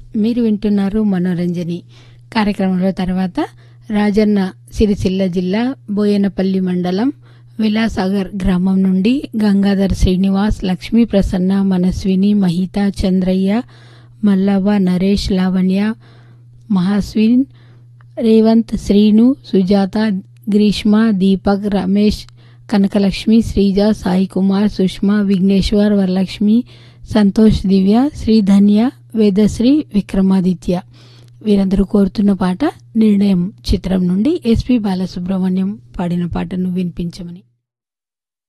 మీరు వింటున్నారు మనోరంజని కార్యక్రమంలో తర్వాత రాజన్న సిరిసిల్ల జిల్లా బోయనపల్లి మండలం విలాసాగర్ గ్రామం నుండి గంగాధర్ శ్రీనివాస్ లక్ష్మీ ప్రసన్న మనస్విని మహిత చంద్రయ్య మల్లవ్వ నరేష్ లావణ్య మహాస్విన్ రేవంత్ శ్రీను సుజాత గ్రీష్మ దీపక్ రమేష్ కనకలక్ష్మి శ్రీజ సాయి కుమార్ సుష్మా విఘ్నేశ్వర్ వరలక్ష్మి సంతోష్ దివ్య శ్రీధన్య వేదశ్రీ విక్రమాదిత్య వీరందరూ కోరుతున్న పాట నిర్ణయం చిత్రం నుండి ఎస్పి బాలసుబ్రహ్మణ్యం పాడిన పాటను వినిపించమని